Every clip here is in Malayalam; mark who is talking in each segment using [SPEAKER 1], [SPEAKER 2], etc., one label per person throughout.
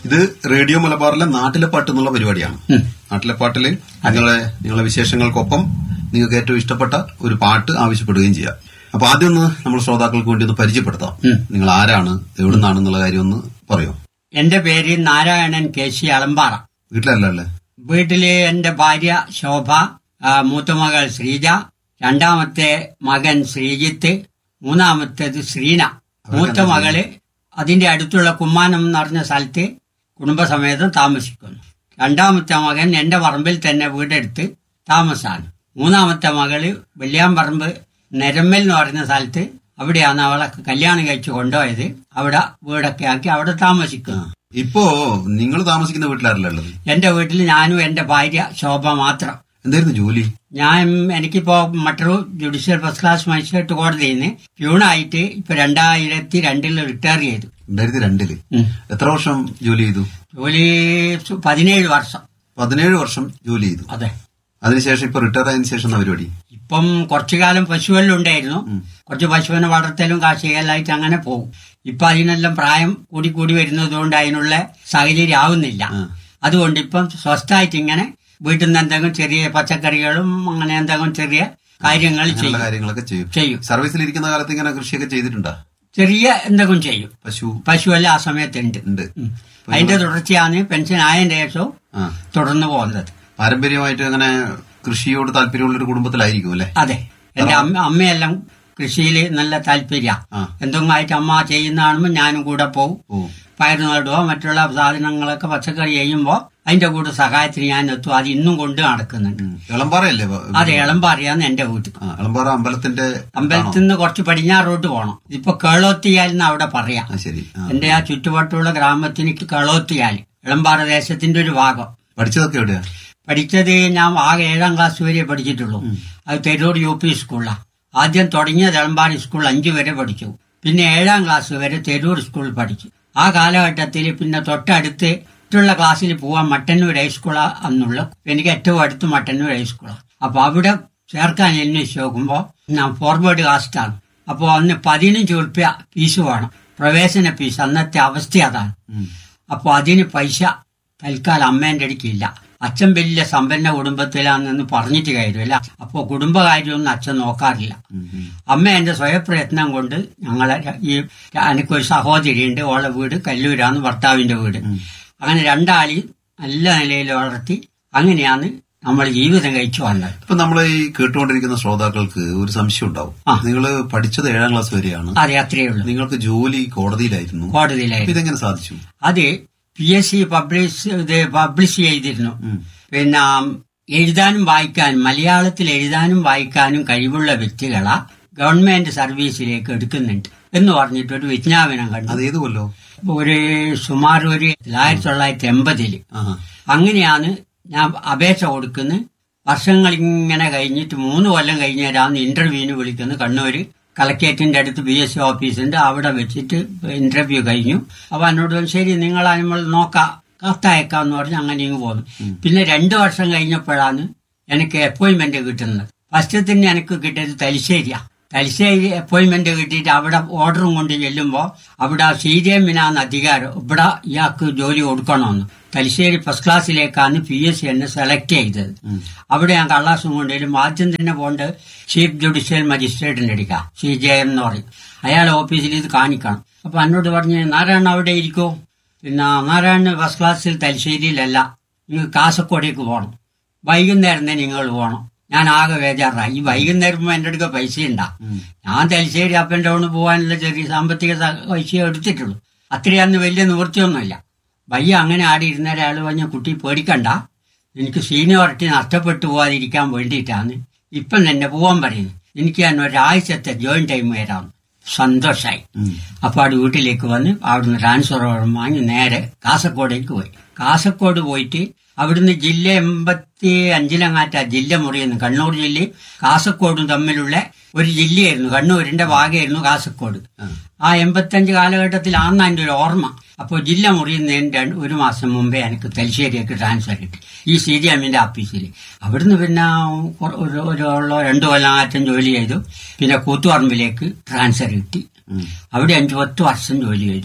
[SPEAKER 1] ഇത് റേഡിയോ മലബാറിലെ നാട്ടിലെ പാട്ട് എന്നുള്ള പരിപാടിയാണ് നാട്ടിലെ പാട്ടില് നിങ്ങളെ നിങ്ങളെ വിശേഷങ്ങൾക്കൊപ്പം നിങ്ങൾക്ക് ഏറ്റവും ഇഷ്ടപ്പെട്ട ഒരു പാട്ട് ആവശ്യപ്പെടുകയും ചെയ്യാം അപ്പൊ ആദ്യം ഒന്ന് നമ്മൾ ശ്രോതാക്കൾക്ക് വേണ്ടി ഒന്ന് പരിചയപ്പെടുത്താം നിങ്ങൾ ആരാണ് എവിടുന്നാണെന്നുള്ള കാര്യം ഒന്ന് പറയോ
[SPEAKER 2] എന്റെ പേര് നാരായണൻ കെ സി അളമ്പാറ
[SPEAKER 1] വീട്ടിലല്ലേ
[SPEAKER 2] വീട്ടില് എന്റെ ഭാര്യ ശോഭ ആ, മൂത്ത മകൾ ശ്രീജ രണ്ടാമത്തെ മകൻ ശ്രീജിത്ത് മൂന്നാമത്തേത് ശ്രീന മൂത്ത മകള് അതിന്റെ അടുത്തുള്ള കുമ്മാനം എന്ന് പറഞ്ഞ സ്ഥലത്ത് കുടുംബസമേതം താമസിക്കുന്നു രണ്ടാമത്തെ മകൻ എന്റെ പറമ്പിൽ തന്നെ വീടെടുത്ത് താമസാണ് മൂന്നാമത്തെ മകള് വെള്ളിയാമ്പറമ്പ് നെരമ്മൽ എന്ന് പറയുന്ന സ്ഥലത്ത് അവിടെയാണ് അവളെ കല്യാണം കഴിച്ച് കൊണ്ടുപോയത് അവിടെ വീടൊക്കെ ആക്കി അവിടെ താമസിക്കുന്നു
[SPEAKER 1] ഇപ്പോ നിങ്ങൾ താമസിക്കുന്ന വീട്ടിലാരല്ലേ ഉള്ളത്
[SPEAKER 2] എന്റെ വീട്ടിൽ ഞാനും എന്റെ ഭാര്യ ശോഭ മാത്രം
[SPEAKER 1] എന്തായിരുന്നു ജോലി
[SPEAKER 2] ഞാൻ എനിക്കിപ്പോ മറ്റൊരു ജുഡീഷ്യൽ ഫസ്റ്റ് ക്ലാസ് മജിസ്ട്രേറ്റ് കോടതിയിൽ നിന്ന് പ്യൂണായിട്ട് ഇപ്പൊ രണ്ടായിരത്തി രണ്ടിൽ റിട്ടയർ ചെയ്തു
[SPEAKER 1] രണ്ടായിരത്തി രണ്ടില് എത്ര വർഷം ജോലി ചെയ്തു
[SPEAKER 2] ജോലി സു- പതിനേഴ് വർഷം
[SPEAKER 1] പതിനേഴ് വർഷം ജോലി ചെയ്തു
[SPEAKER 2] അതെ
[SPEAKER 1] അതിനുശേഷം ഇപ്പൊ റിട്ടയർ ആയതിനു ശേഷം എന്താ പരിപാടി
[SPEAKER 2] ഇപ്പം കുറച്ചു കാലം പശുവെല്ലാം ഉണ്ടായിരുന്നു കുറച്ച് പശുവിനെ വളർത്തലും കാർഷികലായിട്ട് അങ്ങനെ പോകും ഇപ്പൊ അതിനെല്ലാം പ്രായം കൂടി കൂടി വരുന്നത് കൊണ്ട് അതിനുള്ള സാഹചര്യം ആവുന്നില്ല അതുകൊണ്ട് ഇപ്പം സ്വസ്ഥമായിട്ട് ഇങ്ങനെ വീട്ടിൽ നിന്ന് എന്തെങ്കിലും ചെറിയ പച്ചക്കറികളും അങ്ങനെ എന്തെങ്കിലും ചെറിയ കാര്യങ്ങൾ
[SPEAKER 1] അങ്ങനെയുള്ള
[SPEAKER 2] ചെയ്യും
[SPEAKER 1] കാര്യങ്ങളൊക്കെ ചെയ്യും
[SPEAKER 2] ചെയ്യും
[SPEAKER 1] സർവീസിലിരിക്കുന്ന കാലത്ത് ഇങ്ങനെ കൃഷിയൊക്കെ ചെയ്തിട്ടുണ്ടോ
[SPEAKER 2] ചെറിയ എന്തെങ്കിലും ചെയ്യും
[SPEAKER 1] പശു
[SPEAKER 2] പശുവെല്ലാം ആ സമയത്തുണ്ട്
[SPEAKER 1] ഉണ്ട്
[SPEAKER 2] ഉം. അതിന്റെ തുടർച്ചയാണ് പെൻഷൻ ആയതിന്റെ ശേഷവും
[SPEAKER 1] ആ
[SPEAKER 2] തുടർന്ന് പോകുന്നത്
[SPEAKER 1] പാരമ്പര്യമായിട്ട് അങ്ങനെ കൃഷിയോട് താല്പര്യമുള്ള ഒരു കുടുംബത്തിലായിരിക്കും അല്ലെ
[SPEAKER 2] അതെ എന്റെ അമ്മ അമ്മയെല്ലാം കൃഷിയിൽ നല്ല താല്പര്യ
[SPEAKER 1] ആ.
[SPEAKER 2] എന്തെങ്കിലും ആയിട്ട് അമ്മ ചെയ്യുന്ന കാണുമ്പോൾ ഞാനും കൂടെ പോകും
[SPEAKER 1] ഓ
[SPEAKER 2] പയർ നടുവോ മറ്റുള്ള സാധനങ്ങളൊക്കെ പച്ചക്കറി ചെയ്യുമ്പോ അതിന്റെ കൂടെ സഹായത്തിന് ഞാൻ എത്തും അത് ഇന്നും കൊണ്ട് നടക്കുന്നുണ്ട്
[SPEAKER 1] ഉം. എളമ്പാറയല്ലേ വ-
[SPEAKER 2] അതെ എളമ്പാറിയാന്ന് എന്റെ വീട്ടിൽ
[SPEAKER 1] ആ, എളമ്പാറ അമ്പലത്തിന്റെ
[SPEAKER 2] അമ്പലത്തിൽ നിന്ന് കുറച്ച് പടിഞ്ഞാറോട്ട് പോകണം ഇതിപ്പോ കേളോത്തിയാലെന്ന് അവിടെ പറയാം
[SPEAKER 1] ആ ശരി ആ.
[SPEAKER 2] എന്റെ ആ ചുറ്റുവട്ടമുള്ള ഗ്രാമത്തിന് കേളോത്തിയാൽ എളമ്പാറ ദേശത്തിന്റെ ഒരു ഭാഗം
[SPEAKER 1] പഠിച്ചതൊക്കെ എവിടെയാ
[SPEAKER 2] പഠിച്ചത് ഞാൻ ആകെ ഏഴാം ക്ലാസ് വരെ പഠിച്ചിട്ടുള്ളൂ അത് തെരൂർ യു പി സ്കൂളിലാണ് ആദ്യം തുടങ്ങിയത് എളമ്പാടി സ്കൂൾ അഞ്ചു വരെ പഠിച്ചു പിന്നെ ഏഴാം ക്ലാസ് വരെ തെരൂർ സ്കൂളിൽ പഠിച്ചു ആ കാലഘട്ടത്തിൽ പിന്നെ തൊട്ടടുത്ത് മറ്റുള്ള ക്ലാസ്സിൽ പോവാൻ മട്ടന്നൂർ ഹൈസ്കൂളാ അന്നുള്ള എനിക്ക് ഏറ്റവും അടുത്ത് മട്ടന്നൂർ ഹൈസ്കൂളാണ് അപ്പൊ അവിടെ ചേർക്കാൻ അന്വേഷിച്ച് നോക്കുമ്പോൾ ഞാൻ ഫോർവേഡ് കാസ്റ്റാണ് അപ്പോൾ അന്ന് പതിനഞ്ച് ഉറുപ്പ്യ ഫീസ് വേണം പ്രവേശന ഫീസ് അന്നത്തെ അവസ്ഥ അതാണ് അപ്പൊ അതിന് പൈസ തൽക്കാലം അമ്മേന്റെ അടുക്കില്ല അച്ഛൻ വലിയ സമ്പന്ന കുടുംബത്തിലാണെന്ന് പറഞ്ഞിട്ട് കാര്യമില്ല അപ്പോ കുടുംബകാര്യമൊന്നും അച്ഛൻ നോക്കാറില്ല അമ്മ എന്റെ സ്വയപ്രയത്നം കൊണ്ട് ഞങ്ങളെ ഈ എനിക്കൊരു സഹോദരിയുണ്ട് ഓളെ വീട് കല്ലൂരാണ് ഭർത്താവിന്റെ വീട് അങ്ങനെ രണ്ടാളി നല്ല നിലയിൽ വളർത്തി അങ്ങനെയാണ് നമ്മൾ ജീവിതം കഴിച്ചു വന്നത്
[SPEAKER 1] ഇപ്പൊ നമ്മളെ ഈ കേട്ടുകൊണ്ടിരിക്കുന്ന ശ്രോതാക്കൾക്ക് ഒരു സംശയം ഉണ്ടാവും
[SPEAKER 2] ആ.
[SPEAKER 1] നിങ്ങൾ പഠിച്ചത് ഏഴാം ക്ലാസ് വരെയാണ്
[SPEAKER 2] അതെ അത്രയേ ഉള്ളൂ
[SPEAKER 1] നിങ്ങൾക്ക് ജോലി കോടതിയിലായിരുന്നു അപ്പൊ
[SPEAKER 2] കോടതിയിലായിരുന്നു
[SPEAKER 1] ഇതെങ്ങനെ സാധിച്ചു
[SPEAKER 2] അത് പി എസ് സി പബ്ലിഷ് ഇത് പബ്ലിഷ് ചെയ്തിരുന്നു
[SPEAKER 1] ഉം.
[SPEAKER 2] പിന്നെ എഴുതാനും വായിക്കാനും മലയാളത്തിൽ എഴുതാനും വായിക്കാനും കഴിവുള്ള വ്യക്തികളെ ഗവൺമെന്റ് സർവീസിലേക്ക് എടുക്കുന്നുണ്ട് എന്ന് പറഞ്ഞിട്ട് ഒരു വിജ്ഞാപനം കണ്ടു
[SPEAKER 1] അത് ഏത് കൊല്ലോ
[SPEAKER 2] ഒരു സുമാർ ഒരു ആയിരത്തി തൊള്ളായിരത്തി എൺപതില്
[SPEAKER 1] ആഹാ.
[SPEAKER 2] അങ്ങനെയാണ് ഞാൻ അപേക്ഷ കൊടുക്കുന്നത് വർഷങ്ങൾ ഇങ്ങനെ കഴിഞ്ഞിട്ട് മൂന്ന് കൊല്ലം കഴിഞ്ഞാലാണ് ഇന്റർവ്യൂവിന് വിളിക്കുന്നത് കണ്ണൂര് കളക്ടറേറ്റിന്റെ അടുത്ത് ബി എസ് സി ഓഫീസുണ്ട് അവിടെ വെച്ചിട്ട് ഇന്റർവ്യൂ കഴിഞ്ഞു അപ്പൊ എന്നോട് പറഞ്ഞു, ശരി നിങ്ങൾ നമ്മൾ നോക്കാം കത്തയക്കാന്ന് പറഞ്ഞ് അങ്ങനെ ഇങ്ങ് പോന്നു പിന്നെ രണ്ടു വർഷം കഴിഞ്ഞപ്പോഴാണ് എനിക്ക് അപ്പോയിന്റ്മെന്റ് കിട്ടുന്നത് ഫസ്റ്റ് തന്നെ എനിക്ക് കിട്ടിയത് തലശ്ശേരിയാ തലശ്ശേരി അപ്പോയിന്റ്മെന്റ് കിട്ടിയിട്ട് അവിടെ ഓർഡറും കൊണ്ട് ചെല്ലുമ്പോ അവിടെ സി ഡി എമ്മിനാണ് അധികാരം ഇവിടെ ഇയാൾക്ക് ജോലി കൊടുക്കണമെന്ന് തലശ്ശേരി ഫസ്റ്റ് ക്ലാസ്സിലേക്കാണ് പി എസ് സി എന്നെ സെലക്ട് ചെയ്തത് അവിടെ ഞാൻ കള്ളാസും കൊണ്ടുവരും ആദ്യം തന്നെ പോണ്ട് ചീഫ് ജുഡീഷ്യൽ മജിസ്ട്രേറ്റിന്റെ അടുക്ക സി ജെ എം എന്ന് പറയും അയാൾ ഓഫീസിൽ ഇത് കാണിക്കണം അപ്പൊ എന്നോട് പറഞ്ഞ് നാരായണ അവിടെ ഇരിക്കോ പിന്നെ നാരായണ ഫസ്റ്റ് ക്ലാസ്സിൽ തലശ്ശേരിയിലല്ല നിങ്ങൾ കാസർഗോഡേക്ക് പോകണം വൈകുന്നേരം തന്നെ നിങ്ങൾ പോകണം ഞാൻ ആകെ ബേജാറായി ഈ വൈകുന്നേരം എന്റെ അടുക്ക പൈസ ഉണ്ടാ ഞാൻ തലശ്ശേരി അപ്പ് ആൻഡ് ഡൗൺ പോകാനുള്ള ചെറിയ സാമ്പത്തിക സ- പൈസ എടുത്തിട്ടുള്ളൂ അത്രയൊന്നും വലിയ നിവൃത്തിയൊന്നുമില്ല വയ്യ അങ്ങനെ ആടി ഇരുന്ന ഒരാൾ പറഞ്ഞ കുട്ടി പേടിക്കണ്ട എനിക്ക് സീനിയോറിറ്റി നഷ്ടപ്പെട്ടു പോകാതിരിക്കാൻ വേണ്ടിയിട്ടാണ് ഇപ്പം തന്നെ പോവാൻ പറയുന്നത് എനിക്ക് ഞാൻ ഒരാഴ്ചത്തെ ജോയിൻ ടൈം വരാം സന്തോഷായി അപ്പൊ അവിടെ വീട്ടിലേക്ക് വന്ന് അവിടുന്ന് ട്രാൻസ്ഫർ വാങ്ങി നേരെ കാസർഗോഡേക്ക് പോയി കാസർഗോഡ് പോയിട്ട് അവിടുന്ന് ജില്ല എൺപത്തി അഞ്ചിലങ്ങാറ്റ ജില്ല മുറിയുന്നു കണ്ണൂർ ജില്ലയും കാസർഗോഡും തമ്മിലുള്ള ഒരു ജില്ലയായിരുന്നു കണ്ണൂരിന്റെ ഭാഗമായിരുന്നു കാസർഗോഡ് ആ എൺപത്തഞ്ച് കാലഘട്ടത്തിലാണ് അതിന്റെ ഒരു ഓർമ്മ അപ്പോൾ ജില്ല മുറിയുന്നതിന് രണ്ട് ഒരു മാസം മുമ്പേ എനിക്ക് തലശ്ശേരിയൊക്കെ ട്രാൻസ്ഫർ കിട്ടി ഈ സി ഡി എമ്മിന്റെ ഓഫീസിൽ അവിടുന്ന് പിന്നെ കൊ- ഒരു ഒരു കൊല്ലോ രണ്ടു കൊല്ലമാറ്റം ജോലി ചെയ്തു പിന്നെ കൂത്തുപറമ്പിലേക്ക് ട്രാൻസ്ഫർ കിട്ടി അവിടെ അഞ്ചു പത്ത് വർഷം ജോലി ചെയ്തു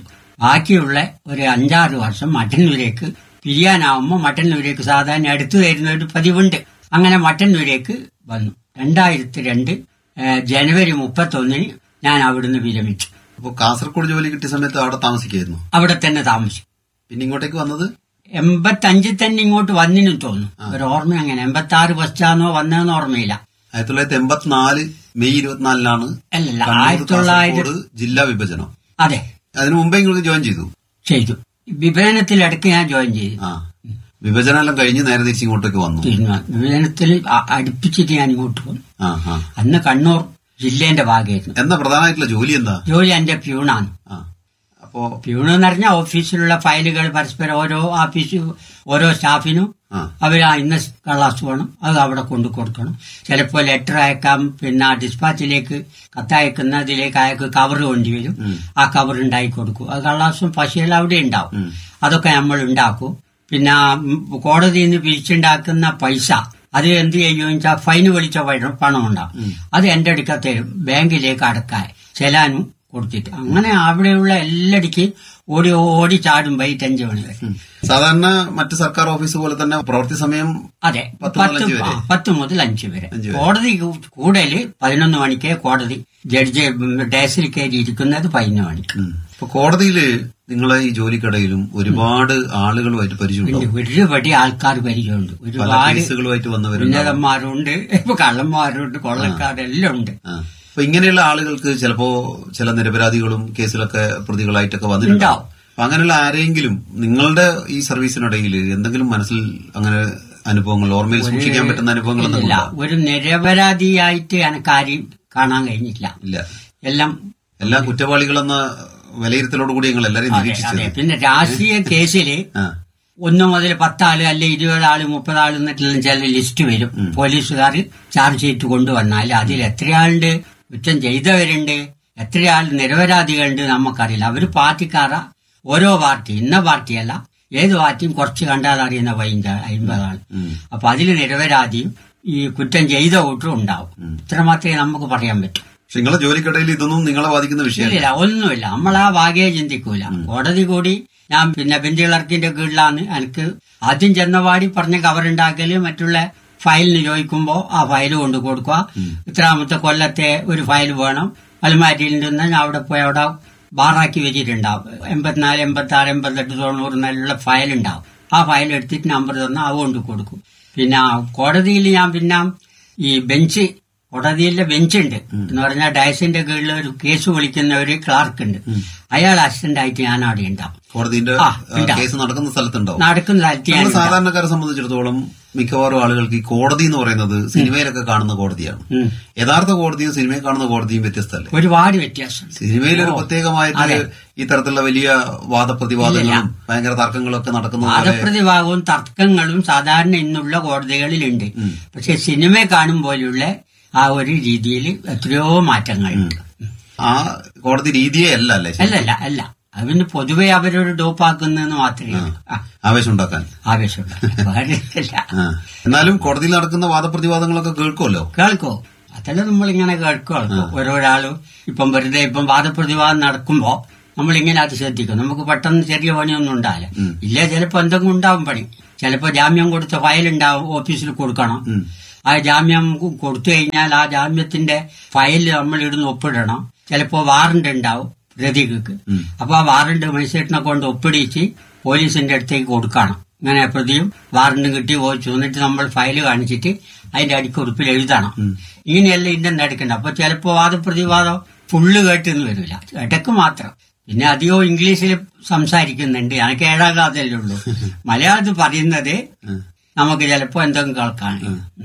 [SPEAKER 2] ബാക്കിയുള്ള ഒരു അഞ്ചാറ് വർഷം മട്ടന്നൂരേക്ക് പിരിയാനാവുമ്പോൾ മട്ടന്നൂരേക്ക് സാധാരണ അടുത്തു തരുന്ന ഒരു പതിവുണ്ട് അങ്ങനെ മട്ടന്നൂരേക്ക് വന്നു രണ്ടായിരത്തി രണ്ട് ഏഹ്, ജനുവരി മുപ്പത്തൊന്നിന് ഞാൻ അവിടുന്ന് വിരമിച്ചു
[SPEAKER 1] അപ്പോൾ കാസർഗോഡ് ജോലി കിട്ടിയ സമയത്ത് അവിടെ താമസിക്കായിരുന്നു
[SPEAKER 2] അവിടെ തന്നെ താമസിച്ചു
[SPEAKER 1] പിന്നെ ഇങ്ങോട്ടേക്ക് വന്നത്
[SPEAKER 2] എൺപത്തഞ്ചിൽ തന്നെ ഇങ്ങോട്ട് വന്നിനും തോന്നുന്നു ഒരു ഓർമ്മ അങ്ങനെ എൺപത്തി ആറ് ബസ്റ്റാന്നോ വന്നതെന്ന് ഓർമ്മയില്ല
[SPEAKER 1] ആയിരത്തി തൊള്ളായിരത്തി എൺപത്തിനാല് മെയ് ഇരുപത്തിനാലിനാണ്
[SPEAKER 2] അല്ലല്ല
[SPEAKER 1] കണ്ണൂർ,
[SPEAKER 2] ആയിരത്തി തൊള്ളായിരത്തി
[SPEAKER 1] കാസർഗോഡ് ജില്ലാ വിഭജനം
[SPEAKER 2] അതെ
[SPEAKER 1] അതിനു മുമ്പേ നിങ്ങൾക്ക് ജോയിൻ ചെയ്തു
[SPEAKER 2] ചെയ്തു വിഭജനത്തിലടക്ക് ഞാൻ ജോയിൻ ചെയ്തു
[SPEAKER 1] ആ വിഭജനം എല്ലാം കഴിഞ്ഞ് നേരെ തിരിച്ച് ഇങ്ങോട്ടേക്ക് വന്നു
[SPEAKER 2] തീരുമാനം വിഭജനത്തിൽ അ- അടുപ്പിച്ചിട്ട് ഞാൻ ഇങ്ങോട്ട് വന്നു
[SPEAKER 1] ആ ആ
[SPEAKER 2] അന്ന് കണ്ണൂർ ജില്ലേന്റെ ഭാഗമായിരുന്നു
[SPEAKER 1] എന്താ പ്രധാനമായിട്ടുള്ള ജോലി എന്താ
[SPEAKER 2] ജോലി എന്റെ പ്യൂണാണ്
[SPEAKER 1] ആ അപ്പോ
[SPEAKER 2] പ്യൂൺ എന്ന് പറഞ്ഞാൽ ഓഫീസിലുള്ള ഫയലുകൾ പരസ്പരം ഓരോ ഓഫീസ് ഓരോ സ്റ്റാഫിനും
[SPEAKER 1] ആ
[SPEAKER 2] അവർ ആ ഇന്ന കള്ളാസ് വേണം അത് അവിടെ കൊണ്ടു കൊടുക്കണം ചിലപ്പോൾ ലെറ്റർ അയക്കാം പിന്നെ ഡിസ്പാച്ചിലേക്ക് കത്തയക്കുന്നതിലേക്ക് അയക്ക് കവർ കൊണ്ടുവരും
[SPEAKER 1] ഉം.
[SPEAKER 2] ആ കവർ ഉണ്ടാക്കി കൊടുക്കും അത് കള്ളാസും പശയെല്ലാം അവിടെ ഉണ്ടാവും
[SPEAKER 1] ഉം.
[SPEAKER 2] അതൊക്കെ നമ്മൾ ഉണ്ടാക്കും പിന്നെ ഉം, കോടതിയിൽ നിന്ന് പിരിച്ചുണ്ടാക്കുന്ന പൈസ അത് എന്ത് ചെയ്യുമെന്ന് വെച്ചാൽ ഫൈന് വിളിച്ച പൈ- പണം ഉണ്ടാവും അത് എന്റെ അടുക്ക തരും ബാങ്കിലേക്ക് അടക്കാൻ ചെലാനും കൊടുത്തിട്ട് അങ്ങനെ അവിടെയുള്ള എല്ലാടിക്ക് ഓടി ഓടി ചാടും വൈകിട്ട് അഞ്ചു മണി വരെ
[SPEAKER 1] സാധാരണ മറ്റ് സർക്കാർ ഓഫീസ് പോലെ തന്നെ പ്രവൃത്തി സമയം
[SPEAKER 2] അതെ
[SPEAKER 1] പത്ത് മുതൽ
[SPEAKER 2] പത്ത്
[SPEAKER 1] അഞ്ച് വരെ.
[SPEAKER 2] ആ, പത്ത് മുതൽ അഞ്ച് വരെ
[SPEAKER 1] അഞ്ച് വരെ.
[SPEAKER 2] കോടതി കൂടുതൽ പതിനൊന്ന് മണിക്ക് കോടതി ജഡ്ജ് ഡേസിൽ കയറി ഇരിക്കുന്നത് പതിനൊന്ന് മണിക്ക്
[SPEAKER 1] ഉം. ഇപ്പൊ കോടതിയില് നിങ്ങളെ ഈ ജോലിക്കിടയിലും ഒരുപാട് ആളുകളുമായിട്ട് പരിചയമുണ്ടാവും
[SPEAKER 2] പിന്നെ ഒരുപടി ആൾക്കാർ പരിചയമുണ്ട്
[SPEAKER 1] പല
[SPEAKER 2] ഒരുപാട്
[SPEAKER 1] കേസുകളുമായിട്ട് വന്നവരുണ്ടാവും
[SPEAKER 2] ഉന്നതന്മാരുണ്ട് ഇപ്പൊ കള്ളന്മാരുണ്ട് കൊള്ളക്കാരെല്ലാം ഉണ്ട്
[SPEAKER 1] ആ. അപ്പൊ ഇങ്ങനെയുള്ള ആളുകൾക്ക് ചിലപ്പോ ചില നിരപരാധികളും കേസിലൊക്കെ പ്രതികളായിട്ടൊക്കെ വന്നിട്ടുണ്ടാവും
[SPEAKER 2] ഉണ്ടാവും.
[SPEAKER 1] അപ്പൊ അങ്ങനെയുള്ള ആരെങ്കിലും നിങ്ങളുടെ ഈ സർവീസിനിടയിൽ എന്തെങ്കിലും മനസ്സിൽ അങ്ങനെ അനുഭവങ്ങൾ ഓർമ്മയിൽ സൂക്ഷിക്കാൻ പറ്റുന്ന അനുഭവങ്ങൾ എന്തെങ്കിലും
[SPEAKER 2] ഇല്ല
[SPEAKER 1] ഉണ്ടോ?
[SPEAKER 2] ഒരു നിരപരാധിയായിട്ട് എനക്കാരും കാണാൻ കഴിഞ്ഞിട്ടില്ല
[SPEAKER 1] ഇല്ല
[SPEAKER 2] എല്ലാം
[SPEAKER 1] എല്ലാ കുറ്റവാളികളെന്ന വിലയിരുത്തലോടുകൂടി ഞങ്ങൾ എല്ലാവരെയും
[SPEAKER 2] അതെ അതെ
[SPEAKER 1] നിരീക്ഷിച്ചത്
[SPEAKER 2] പിന്നെ രാഷ്ട്രീയ കേസില്
[SPEAKER 1] ആ
[SPEAKER 2] ഒന്ന് മുതൽ പത്താള് അല്ലെ ഇരുപതാള് മുപ്പതാള് എന്നിട്ടുള്ള ചില ലിസ്റ്റ് വരും പോലീസുകാർ ചാർജ് ചെയ്ത് കൊണ്ടുവന്നാൽ അതിൽ എത്രയാളുണ്ട് കുറ്റം ചെയ്തവരുണ്ട് എത്രയാൾ നിരപരാധികളുണ്ട് നമുക്കറിയില്ല അവര് പാർട്ടിക്കാര ഓരോ പാർട്ടി ഇന്ന പാർട്ടിയല്ല ഏത് പാർട്ടിയും കുറച്ച് കണ്ടാൽ അറിയുന്ന പതിനഞ്ച് അമ്പതാൾ
[SPEAKER 1] ഉം.
[SPEAKER 2] അപ്പൊ അതിൽ നിരപരാധിയും ഈ കുറ്റം ചെയ്ത കൂട്ടും ഉണ്ടാവും ഇത്ര മാത്രമേ നമുക്ക് പറയാൻ പറ്റൂ
[SPEAKER 1] പക്ഷെ നിങ്ങളെ ജോലിക്കിടയിൽ ഇതൊന്നും നിങ്ങളെ ബാധിക്കുന്ന വിഷയമല്ല
[SPEAKER 2] ഇല്ല ഒന്നുമില്ല നമ്മൾ ആ ഭാഗ്യേ ചിന്തിക്കൂല കോടതി കൂടി ഞാൻ പിന്നെ ബെഞ്ച് ക്ലർക്കിന്റെ കീഴിലാണ് എനിക്ക് ആദ്യം ചെന്നപാടി പറഞ്ഞ കവറുണ്ടാക്കല് മറ്റുള്ള ഫയലിന് ചോദിക്കുമ്പോ ആ ഫയൽ കൊണ്ട് കൊടുക്കുക ഇത്രാമത്തെ കൊല്ലത്തെ ഒരു ഫയൽ വേണം അൽമാരിയിൽ നിന്ന് ഞാൻ അവിടെ പോയി അവിടെ ബാറാക്കി വെച്ചിട്ടുണ്ടാവും എൺപത്തിനാല് എൺപത്തി ആറ് എൺപത്തെട്ട് തൊണ്ണൂറ് നല്ല ഫയൽ ഉണ്ടാവും ആ ഫയൽ എടുത്തിട്ട് നമ്പർ തന്നാൽ അത് കൊണ്ട് കൊടുക്കും പിന്നെ കോടതിയിൽ ഞാൻ പിന്നെ ഈ ബെഞ്ച് കോടതിയിലെ ബെഞ്ചുണ്ട് എന്ന് പറഞ്ഞാൽ ഡയസിന്റെ കീഴിൽ ഒരു കേസ് വിളിക്കുന്ന ഒരു ക്ലാർക്ക് ഉണ്ട് അയാൾ അസിസ്റ്റന്റ് ആയിട്ട് ഞാൻ അവിടെ ഉണ്ടാവും
[SPEAKER 1] കോടതിന്റെ
[SPEAKER 2] ആ,
[SPEAKER 1] ആ,
[SPEAKER 2] ഉണ്ടാവും.
[SPEAKER 1] കേസ് നടക്കുന്ന സ്ഥലത്തുണ്ടാവും
[SPEAKER 2] നടക്കുന്ന സ്ഥലത്ത് ഞാൻ
[SPEAKER 1] നമ്മൾ
[SPEAKER 2] ഉണ്ടാവും.
[SPEAKER 1] സാധാരണക്കാരെ സംബന്ധിച്ചിടത്തോളം മിക്കവാറും ആളുകൾക്ക് ഈ കോടതി എന്ന് പറയുന്നത് സിനിമയിലൊക്കെ കാണുന്ന കോടതിയാണ്
[SPEAKER 2] ഉം.
[SPEAKER 1] യഥാർത്ഥ കോടതിയും സിനിമയിൽ കാണുന്ന കോടതിയും വ്യത്യസ്തമല്ലേ
[SPEAKER 2] ഒരുപാട് വ്യത്യാസം
[SPEAKER 1] സിനിമയിൽ ഒരു പ്രത്യേകമായിട്ട്
[SPEAKER 2] അതെ.
[SPEAKER 1] ഈ തരത്തിലുള്ള വലിയ വാദപ്രതിവാദങ്ങളും ഭയങ്കര തർക്കങ്ങളൊക്കെ നടക്കുന്ന പോലെ
[SPEAKER 2] വാദപ്രതിഭാഗവും തർക്കങ്ങളും സാധാരണ ഇന്നുള്ള കോടതികളിലുണ്ട് പക്ഷെ സിനിമ കാണും പോലുള്ള ആ ഒരു രീതിയിൽ എത്രയോ മാറ്റങ്ങളുണ്ട്
[SPEAKER 1] ആ കോടതി രീതിയേ അല്ല അല്ലേ ശരി?
[SPEAKER 2] അല്ലല്ല അല്ല അതിന് പൊതുവെ അവരൊരു ഡോപ്പാക്കുന്നതെന്ന് മാത്രമേ ഉള്ളൂ. ആ,
[SPEAKER 1] ആവേശം ഉണ്ടാക്കാൻ
[SPEAKER 2] ആവേശമുണ്ട് വേറെയില്ല.
[SPEAKER 1] ആ. എന്നാലും കോടതിയിൽ നടക്കുന്ന വാദപ്രതിവാദങ്ങളൊക്കെ കേൾക്കുമല്ലോ
[SPEAKER 2] കേൾക്കോ അതെല്ലാം നമ്മളിങ്ങനെ കേൾക്കുമല്ലോ ഓരോരാളും ഇപ്പം വെറുതെ ഇപ്പം വാദപ്രതിവാദം നടക്കുമ്പോ നമ്മളിങ്ങനെ അത് ശ്രദ്ധിക്കും നമുക്ക് പെട്ടെന്ന് ചെറിയ പണിയൊന്നും ഉണ്ടാവില്ല ഇല്ല ചിലപ്പോ എന്തെങ്കിലും ഉണ്ടാവും പണി ചിലപ്പോ ജാമ്യം കൊടുത്ത ഫയൽ ഉണ്ടാവും ഓഫീസിൽ കൊടുക്കണം ആ ജാമ്യം കൊ- കൊടുത്തു കഴിഞ്ഞാൽ ആ ജാമ്യത്തിന്റെ ഫയൽ നമ്മൾ ഇടുന്ന് ഒപ്പിടണം ചിലപ്പോ വാറണ്ട് ഉണ്ടാവും പ്രതികൾക്ക് അപ്പൊ ആ വാറണ്ട് മജിസ്ട്രേറ്റിനെ കൊണ്ട് ഒപ്പിടിച്ച് പോലീസിന്റെ അടുത്തേക്ക് കൊടുക്കണം ഇങ്ങനെ പ്രതിയും വാറണ്ടും കിട്ടി പോയിച്ചു എന്നിട്ട് നമ്മൾ ഫയൽ കാണിച്ചിട്ട് അതിന്റെ അടിക്കുറിപ്പിൽ എഴുതണം ഇങ്ങനെയല്ല ഇതിന്റെ നടക്കണ്ട അപ്പൊ ചിലപ്പോ വാദപ്രതിവാദം ഫുള്ള് കേട്ടെന്ന് വരില്ല ഇടക്ക് മാത്രം പിന്നെ അധികവും ഇംഗ്ലീഷിൽ സംസാരിക്കുന്നുണ്ട് എനിക്ക് ഏഴാം ക്ലാസ്സല്ലേ ഉള്ളൂ മലയാളത്തിൽ പറയുന്നത് നമുക്ക് ചിലപ്പോ എന്തെങ്കിലും കേൾക്കാൻ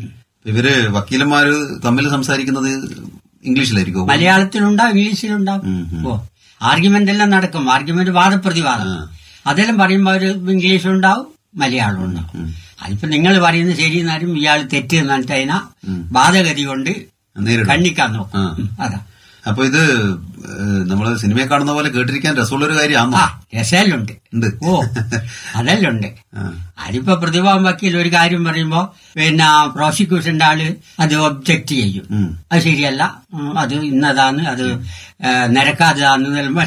[SPEAKER 1] ഇവര് വക്കീലന്മാര് തമ്മിൽ സംസാരിക്കുന്നത് ഇംഗ്ലീഷിലായിരിക്കും
[SPEAKER 2] മലയാളത്തിലുണ്ടാവും ഇംഗ്ലീഷിലുണ്ടാവും ഓ ആർഗ്യുമെന്റ് എല്ലാം നടക്കും ആർഗ്യുമെന്റ് വാദപ്രതിവാദം അതെല്ലാം പറയുമ്പോൾ ഒരു ഇംഗ്ലീഷ് ഉണ്ടാവും മലയാളം ഉണ്ടാവും അതിപ്പോ നിങ്ങൾ പറയുന്നത് ശരി എന്നാലും ഇയാൾ തെറ്റ് എന്നിട്ട് അതിനാ ബാധഗതി കൊണ്ട്
[SPEAKER 1] നേരിടും
[SPEAKER 2] കണ്ണിക്കാൻ നോക്കും
[SPEAKER 1] ആ.
[SPEAKER 2] ഉം, അതാ
[SPEAKER 1] അപ്പൊ ഇത് ഏഹ്, നമ്മള് സിനിമയെ കാണുന്ന പോലെ കേട്ടിരിക്കാൻ രസമുള്ളൊരു കാര്യമാണോ
[SPEAKER 2] ആ രസലുണ്ട്
[SPEAKER 1] ഉണ്ട്
[SPEAKER 2] ഓ അതെല്ലാം ഉണ്ട്
[SPEAKER 1] ആ.
[SPEAKER 2] അതിപ്പോ പ്രതിഭാം വക്കീൽ ഒരു കാര്യം പറയുമ്പോ പിന്നെ പ്രോസിക്യൂഷന്റെ ആള് അത് ഒബ്ജക്ട് ചെയ്യും
[SPEAKER 1] ഉം.
[SPEAKER 2] അത് ശരിയല്ല ഉം, അത് ഇന്നതാണ് അത് ഏ, നിരക്കാത്തതാന്ന് മറ്റ്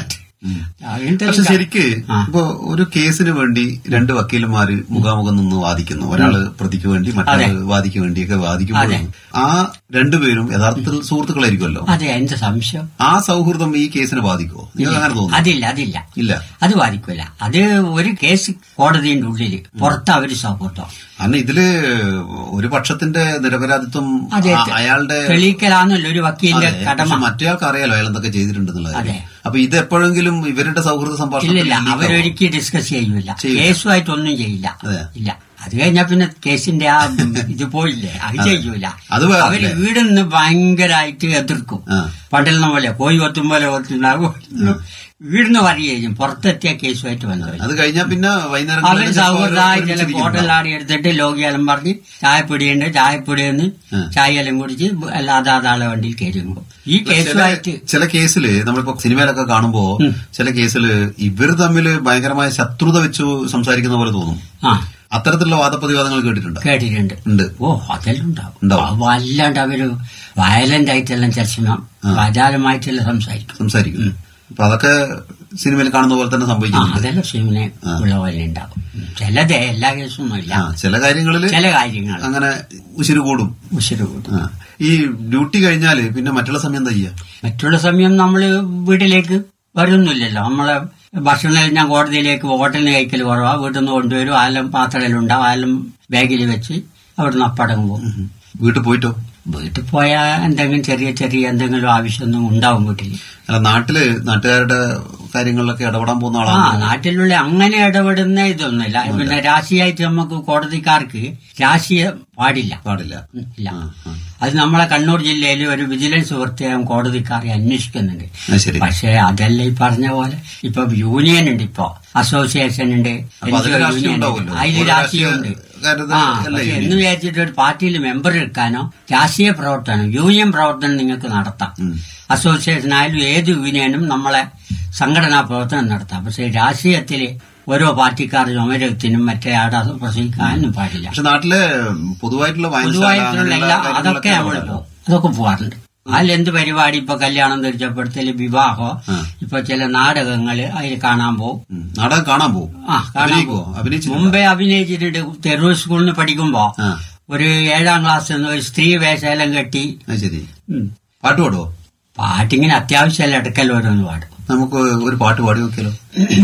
[SPEAKER 2] അങ്ങനത്തെ
[SPEAKER 1] പക്ഷെ ശരിക്ക്
[SPEAKER 2] ആ.
[SPEAKER 1] ഇപ്പൊ ഒരു കേസിന് വേണ്ടി രണ്ട് വക്കീലന്മാര് മുഖാമുഖം നിന്ന് വാദിക്കുന്നു ഒരാള് പ്രതിക്ക് വേണ്ടി മറ്റൊരാള് വാദിക്ക് വേണ്ടിയൊക്കെ വാദിക്കുമ്പോൾ ആ രണ്ടുപേരും യഥാർത്ഥത്തിൽ സുഹൃത്തുക്കളായിരിക്കുമല്ലോ
[SPEAKER 2] അതെ എന്ത് സംശയം
[SPEAKER 1] ആ സൗഹൃദം ഈ കേസിനെ ബാധിക്കുമോ നിങ്ങൾക്ക് അങ്ങനെ തോന്നുന്നു
[SPEAKER 2] അതില്ല അതില്ല
[SPEAKER 1] ഇല്ല
[SPEAKER 2] അത് ബാധിക്കില്ല അത് ഒരു കേസ് കോടതിയുടെ ഉള്ളില് പുറത്ത് അവര് സൗഹൃദം
[SPEAKER 1] കാരണം ഇതില് ഒരു പക്ഷത്തിന്റെ നിരപരാധിത്വം
[SPEAKER 2] അതെ
[SPEAKER 1] ആ- അയാളുടെ
[SPEAKER 2] തെളിയിക്കലാന്നല്ലോ ഒരു വക്കീലിന്റെ
[SPEAKER 1] അതെ,
[SPEAKER 2] കടമ
[SPEAKER 1] പക്ഷെ മറ്റേയാൾക്ക് അറിയാലോ അയാൾ എന്തൊക്കെ ചെയ്തിട്ടുണ്ടെന്നുള്ളത്
[SPEAKER 2] അതെ.
[SPEAKER 1] അപ്പൊ ഇത് എപ്പോഴെങ്കിലും ഇവരുടെ സൗഹൃദ സംഭാഷണം
[SPEAKER 2] ഇല്ലില്ല അവരൊരിക്കലും ഡിസ്കസ് ചെയ്യൂല
[SPEAKER 1] ചെയ്യില്ല.
[SPEAKER 2] കേസുമായിട്ടൊന്നും ചെയ്യില്ല
[SPEAKER 1] അതെ.
[SPEAKER 2] ഇല്ല അത് കഴിഞ്ഞാ പിന്നെ കേസിന്റെ ആ ഇത് പോയില്ലേ അത് ചെയ്യൂല
[SPEAKER 1] അത് വേറെ
[SPEAKER 2] അവര്
[SPEAKER 1] അല്ലേ?
[SPEAKER 2] വീടിന്ന് ഭയങ്കരമായിട്ട് എതിർക്കും
[SPEAKER 1] ആ.
[SPEAKER 2] പണ്ടെല്ലാം പോലെ കോഴി കൊത്തും പോലെ കൊത്തുണ്ടാകും വീടിന്ന് പറയുകയും പുറത്തെത്തിയ കേസുമായിട്ട് വന്നവർ
[SPEAKER 1] അത് കഴിഞ്ഞാൽ പിന്നെ വൈകുന്നേരം
[SPEAKER 2] അവര് സൗഹൃദമായി ചില ഹോട്ടലാടി എടുത്തിട്ട് ലോകിയാലും പറഞ്ഞ് ചായപ്പൊടിയുണ്ട് ചായപ്പൊടിയെന്ന് ചായയെല്ലാം കുടിച്ച് അല്ലാതെ അതാളെ വണ്ടിയിൽ കയറുമ്പോ ഈ കേസുമായിട്ട്
[SPEAKER 1] ചില കേസില് നമ്മളിപ്പോ സിനിമയിലൊക്കെ കാണുമ്പോ ചില കേസില് ഇവർ തമ്മിൽ ഭയങ്കരമായ ശത്രുത വെച്ച് സംസാരിക്കുന്ന പോലെ തോന്നും
[SPEAKER 2] ആ
[SPEAKER 1] അത്തരത്തിലുള്ള വാദപ്രതിവാദങ്ങൾ കേട്ടിട്ടുണ്ട്
[SPEAKER 2] കേട്ടിട്ടുണ്ട്
[SPEAKER 1] ഉണ്ട്
[SPEAKER 2] ഓ അതെല്ലാം ഉണ്ടാവും
[SPEAKER 1] ഉണ്ടാവും.
[SPEAKER 2] അപ്പൊ അല്ലാണ്ട് അവര് വയലന്റ് ആയിട്ടെല്ലാം ചർച്ച വാചാലമായിട്ടെല്ലാം സംസാരിക്കും
[SPEAKER 1] സംസാരിക്കും അപ്പൊ അതൊക്കെ സിനിമയിൽ കാണുന്ന പോലെ തന്നെ
[SPEAKER 2] ആ
[SPEAKER 1] സംഭവിക്കുന്നുണ്ട്
[SPEAKER 2] അതെല്ലാം സിനിമനെ ഉള്ള പോലെ ഉണ്ടാവും ചിലത് എല്ലാ കേസൊന്നും ഇല്ല
[SPEAKER 1] ആ ചില കാര്യങ്ങളില്
[SPEAKER 2] ചില കാര്യങ്ങൾ
[SPEAKER 1] അങ്ങനെ ഉശിര് കൂടും
[SPEAKER 2] ഉശിര് കൂട്ടും
[SPEAKER 1] ആ. ഈ ഡ്യൂട്ടി കഴിഞ്ഞാല് പിന്നെ മറ്റുള്ള സമയം എന്താ ചെയ്യാ
[SPEAKER 2] മറ്റുള്ള സമയം നമ്മള് വീട്ടിലേക്ക് വരുന്നില്ലല്ലോ നമ്മളെ ഭക്ഷണം ഞാൻ കോടതിയിലേക്ക് ഹോട്ടലിന് കഴിക്കൽ കുറവാ വീട്ടിൽ നിന്ന് കൊണ്ടുവരും ആലം പാത്രയിലുണ്ടാവും ആലം ബാഗിൽ വെച്ച് അവിടുന്ന് അപ്പടങ്ങ് പോകും
[SPEAKER 1] വീട്ടിൽ പോയിട്ടോ
[SPEAKER 2] വീട്ടിൽ പോയാൽ എന്തെങ്കിലും ചെറിയ ചെറിയ എന്തെങ്കിലും ആവശ്യമൊന്നും ഉണ്ടാവും വീട്ടിൽ
[SPEAKER 1] അല്ല നാട്ടില് നാട്ടുകാരുടെ കാര്യങ്ങളിലൊക്കെ ഇടപെടാൻ പോകുന്ന
[SPEAKER 2] ആ
[SPEAKER 1] ആളാണ്
[SPEAKER 2] നാട്ടിലുള്ള അങ്ങനെ ഇടപെടുന്ന ഇതൊന്നുമില്ല പിന്നെ രാശിയായിട്ട് നമുക്ക് കോടതിക്കാർക്ക് രാശിയം പാടില്ല
[SPEAKER 1] പാടില്ല
[SPEAKER 2] ഉം, ഇല്ല
[SPEAKER 1] ആ, ആ.
[SPEAKER 2] അത് നമ്മളെ കണ്ണൂർ ജില്ലയിൽ ഒരു വിജിലൻസ് പ്രത്യേകം കോടതിക്കാരെ അന്വേഷിക്കുന്നുണ്ട്
[SPEAKER 1] അത് ശരി
[SPEAKER 2] പക്ഷേ അതല്ല ഈ പറഞ്ഞ പോലെ ഇപ്പൊ യൂണിയൻ ഉണ്ട് ഇപ്പൊ അസോസിയേഷൻ ഉണ്ട്
[SPEAKER 1] അപ്പൊ അതില്
[SPEAKER 2] NGO
[SPEAKER 1] രാഷ്ട്രീയം
[SPEAKER 2] യൂണിയൻ ഉണ്ട്.
[SPEAKER 1] ഉണ്ടാവുമല്ലോ.
[SPEAKER 2] അതില്
[SPEAKER 1] ഓരോ
[SPEAKER 2] രാഷ്ട്രീയമുണ്ട്
[SPEAKER 1] രാഷ്ട്രീയക്കാരുടെ
[SPEAKER 2] ആ
[SPEAKER 1] അല്ലേ
[SPEAKER 2] പക്ഷെ
[SPEAKER 1] യൂണിയൻ?
[SPEAKER 2] എന്ന് വിചാരിച്ചിട്ട് ഒരു പാർട്ടിയിൽ മെമ്പർ എടുക്കാനോ രാഷ്ട്രീയ പ്രവർത്തനം യൂണിയൻ പ്രവർത്തനം നിങ്ങൾക്ക് നടത്താം
[SPEAKER 1] ഉം.
[SPEAKER 2] അസോസിയേഷൻ ആയാലും ഏത് യൂണിയനും നമ്മളെ സംഘടനാ പ്രവർത്തനം നടത്താം പക്ഷെ രാഷ്ട്രീയത്തില് ഓരോ പാർട്ടിക്കാർ ചുമരത്തിനും മറ്റേ ആടെ പ്രസംഗിക്കാനും പാടില്ല
[SPEAKER 1] പക്ഷെ നാട്ടിലെ പൊതുവായിട്ടുള്ള വായനശാല
[SPEAKER 2] പൊതുവായിട്ടുള്ള
[SPEAKER 1] അങ്ങനെയുള്ള
[SPEAKER 2] എല്ലാ
[SPEAKER 1] കാര്യങ്ങളിലൊക്കെ
[SPEAKER 2] അതൊക്കെ നമ്മൾ
[SPEAKER 1] ഇടപെടാലോ.
[SPEAKER 2] പോകും അതൊക്കെ പോവാറുണ്ട് അതിലെന്ത് പരിപാടി ഇപ്പൊ കല്യാണം തീർച്ചപ്പെടുത്തല് വിവാഹോ
[SPEAKER 1] ആ.
[SPEAKER 2] ഇപ്പൊ ചില നാടകങ്ങള് അതിൽ കാണാൻ പോകും
[SPEAKER 1] ഉം. നാടകം കാണാൻ പോകും
[SPEAKER 2] ആ കാണാൻ
[SPEAKER 1] അഭിനയിക്കുവോ
[SPEAKER 2] പോകും
[SPEAKER 1] അഭിനയിച്ചിട്ടുണ്ടോ?
[SPEAKER 2] മുമ്പേ അഭിനയിച്ചിട്ടുണ്ട് തെരൂർ സ്കൂളിൽ നിന്ന് പഠിക്കുമ്പോ
[SPEAKER 1] ആ
[SPEAKER 2] ഒരു ഏഴാം ക്ലാസ്സിൽ നിന്ന് ഒരു സ്ത്രീ വേഷേലം കെട്ടി
[SPEAKER 1] അത് ശരി
[SPEAKER 2] ഉം,
[SPEAKER 1] പാട്ട് പാടുവോ
[SPEAKER 2] പാട്ടിങ്ങനെ അത്യാവശ്യമല്ല ഇടക്കൽ ഓരോന്ന് പാടും
[SPEAKER 1] നമുക്ക് ഒരു പാട്ട് പാടി നോക്കിയാലോ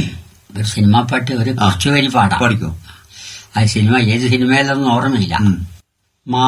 [SPEAKER 2] ഒരു സിനിമ പാട്ട് ഒരു കുറച്ചു വരി പാടാം
[SPEAKER 1] പാടിക്കോ
[SPEAKER 2] ആ സിനിമ ഏത് സിനിമയിലൊന്നും ഓർമ്മയില്ല
[SPEAKER 1] ഉം.